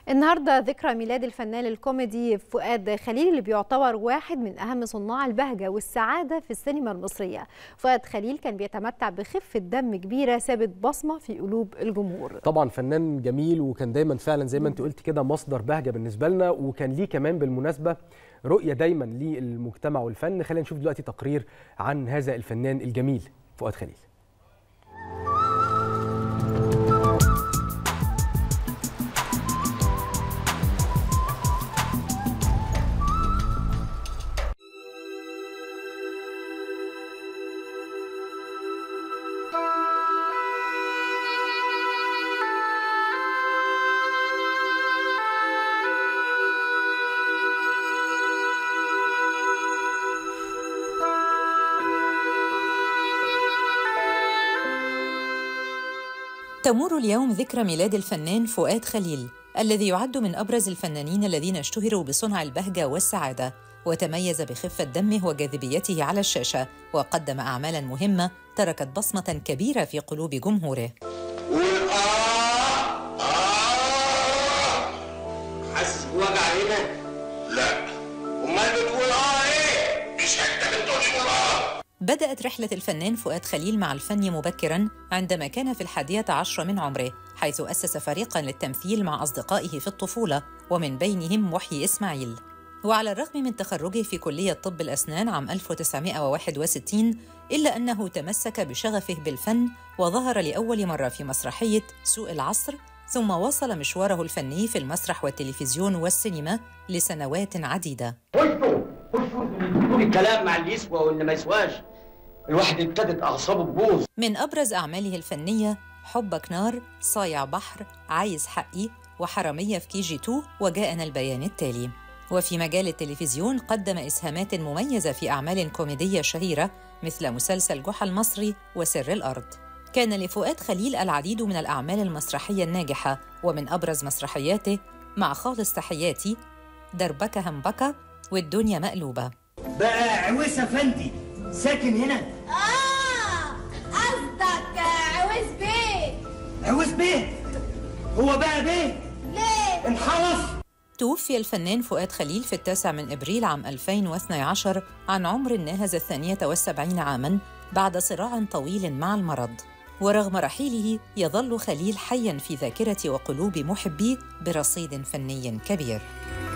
النهارده ذكرى ميلاد الفنان الكوميدي فؤاد خليل اللي بيعتبر واحد من اهم صناع البهجه والسعاده في السينما المصريه. فؤاد خليل كان بيتمتع بخفه دم كبيره سابت بصمه في قلوب الجمهور. طبعا فنان جميل وكان دايما فعلا زي ما انت قلت كده مصدر بهجه بالنسبه لنا وكان ليه كمان بالمناسبه رؤيه دايما للمجتمع والفن خلينا نشوف دلوقتي تقرير عن هذا الفنان الجميل فؤاد خليل. تمر اليوم ذكرى ميلاد الفنان فؤاد خليل الذي يعد من ابرز الفنانين الذين اشتهروا بصنع البهجه والسعاده وتميز بخفه دمه وجاذبيته على الشاشه وقدم اعمالا مهمه تركت بصمه كبيره في قلوب جمهوره قول آه آه حاسس بوجع هنا؟ لا أمال بتقول آه إيه؟ مش أنت بتقول قول آه بدأت رحلة الفنان فؤاد خليل مع الفن مبكراً عندما كان في الحادية عشر من عمره حيث أسس فريقاً للتمثيل مع أصدقائه في الطفولة ومن بينهم محيي إسماعيل وعلى الرغم من تخرجه في كلية طب الأسنان عام 1961 إلا أنه تمسك بشغفه بالفن وظهر لأول مرة في مسرحية سوق العصر ثم واصل مشواره الفني في المسرح والتلفزيون والسينما لسنوات عديدة خشوا خشوا تقولوا الكلام مع اللي يسوى واللي ما يسواش الواحد ابتدت أعصابه تبوظ من أبرز أعماله الفنية حبك نار، صايع بحر، عايز حقي، وحرامية في كي جي 2 وجاءنا البيان التالي. وفي مجال التلفزيون قدم إسهامات مميزة في أعمال كوميدية شهيرة مثل مسلسل جحا المصري وسر الأرض. كان لفؤاد خليل العديد من الأعمال المسرحية الناجحة ومن أبرز مسرحياته مع خالص تحياتي، دربكة همبكة والدنيا مقلوبة. بقى عويس افندي ساكن هنا آه قصدك عويس بيه عويس بيه هو بقى بيه ليه؟ انحرف توفي الفنان فؤاد خليل في التاسع من إبريل عام 2012 عن عمر ناهز الثانية والسبعين عاماً بعد صراع طويل مع المرض ورغم رحيله يظل خليل حياً في ذاكرة وقلوب محبيه برصيد فني كبير